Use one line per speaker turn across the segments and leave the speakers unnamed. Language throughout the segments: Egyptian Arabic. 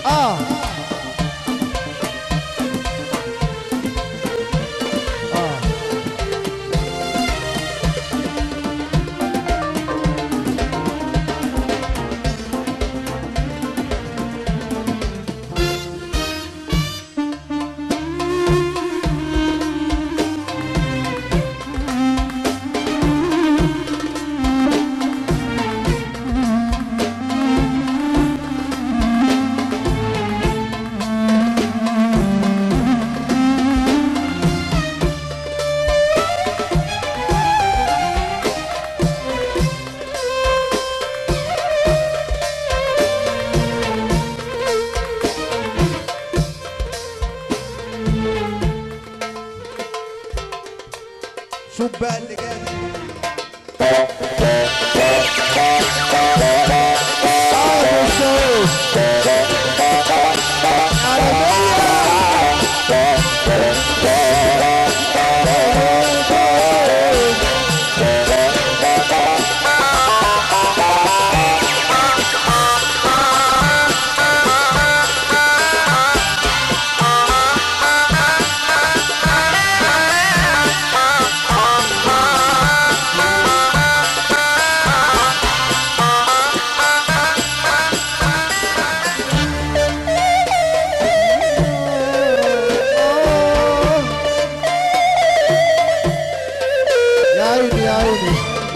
اه اه شوف بقى اللي جاي يا عيني يا عيني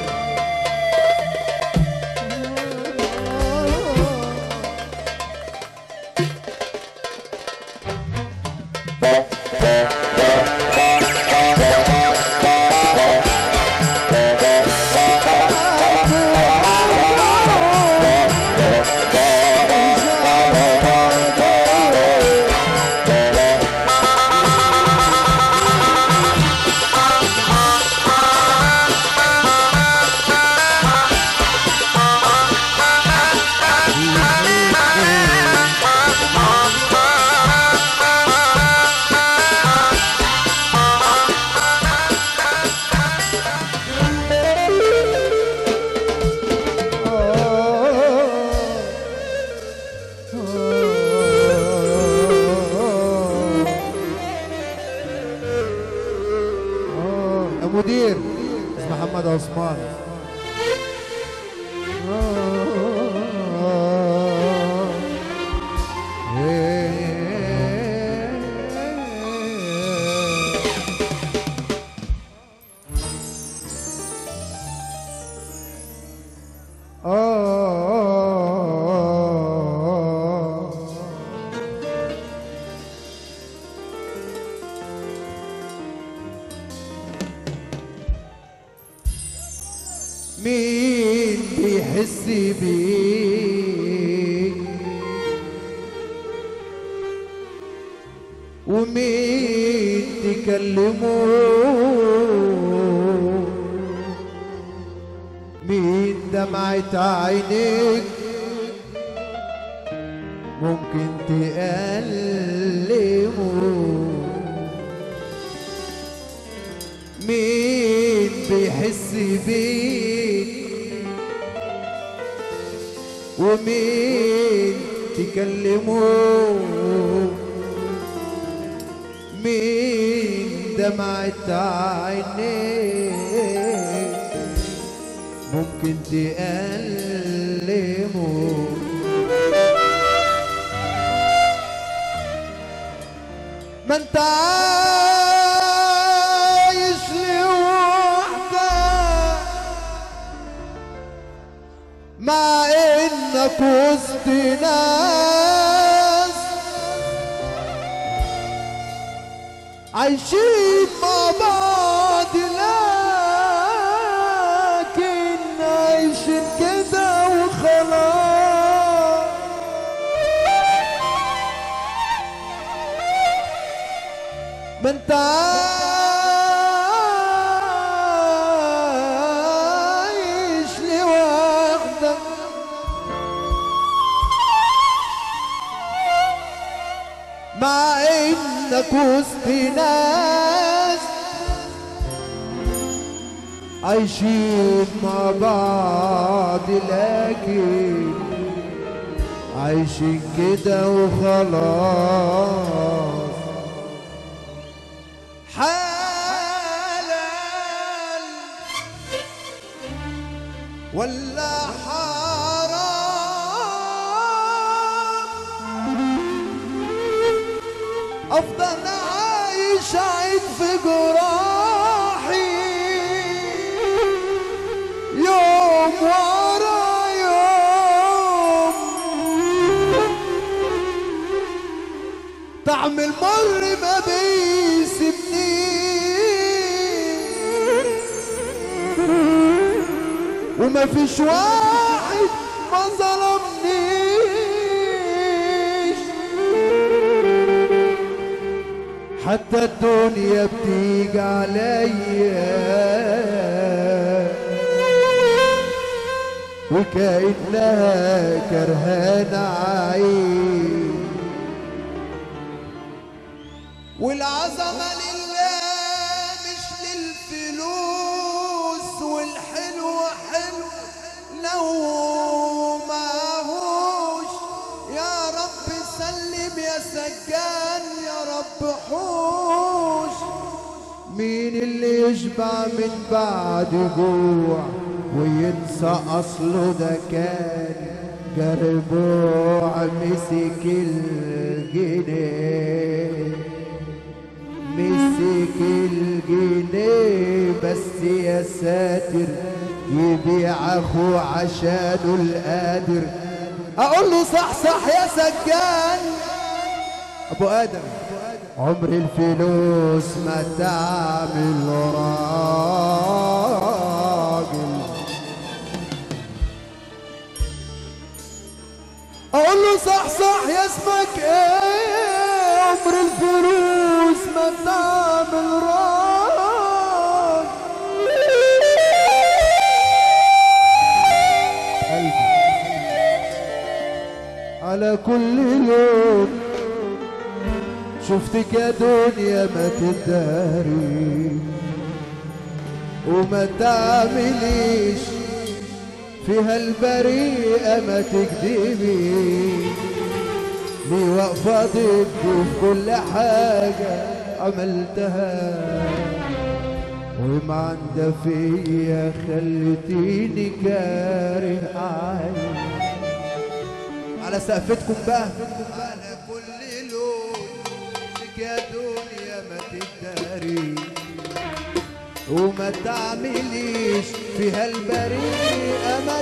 يا مدير اسمه محمد عثمان مين بيحس بيك ومين تكلمه مين دمعة عينيك ممكن تألمه مين بيحس بيك ومين تكلمه مين دمعة عينيك ممكن تألمه ما انت عايش لوحدك مع انك وسط ناس عايشين مع بعض لكن عايشين كده وخلاص ما انت عايش لوحدك مع انك وسط ناس عايشين مع بعض لكن عايشين كده وخلاص حلال ولا حرام افضل عايش عيد في جراحي يوم ورا يوم طعم المر ما بيسيبني وما فيش واحد ما ظلمنيش حتى الدنيا بتيجي عليا وكأنها كرهانة عين والعظمة لله مش للفلوس والحلو حلو لو معهوش يا رب سلم يا سجان يا رب حوش مين اللي يشبع من بعد جوع وينسى اصله ده كان جربوع مسك الجنيه مسك الجنيه بس يا ساتر يبيع اخوه عشانه القادر اقول له صح صح يا سجان ابو ادم عمر الفلوس ما تعمل راجل اقول له صح صح يا اسمك ايه عمر الفلوس ما تعمل راجل على كل لون شفتك يا دنيا ما تداري وما تعمليش فيها البريئة ما تكذبي لي واقفة ضدي في كل حاجة عملتها وما عندها فيا خلتيني كاره عين على سقفتكم بقى على كل لون لك يا دنيا ما تداري وما تعمليش فيها البريئة ما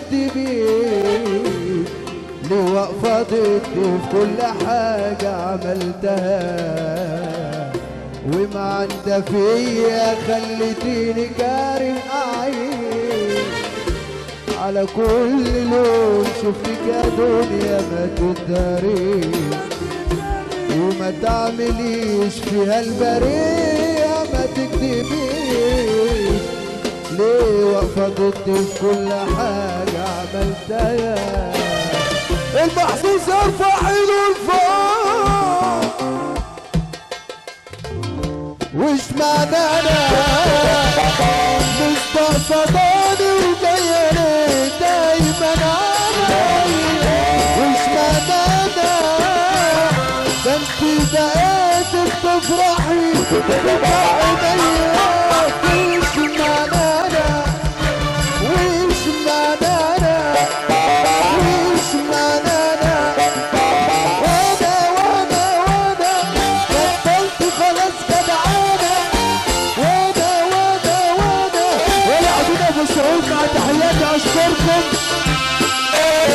تكذبيش ليه واقفة ضدي في كل حاجة عملتها وما عندها فيا خلتيني كاره أعيش على كل لون شفتك يا دنيا ما تداريش وما تعمليش فيها البريئة ما تكذبيش ليه واقفة ضدي في كل حاجة عملتها المحسوس يرفع ايده لفوق وش معنى انا مستقصداني وجاية ليه دايما انا وش معنى انا ده انت بقيت بتفرحي بعينيا وش معنى انا وش معنى انا وش معنى انا وانا وانا وانا بطلت خلاص جدعانه وانا وانا وانا ولا عدونا ابو سعود مع تحياتي اشكركم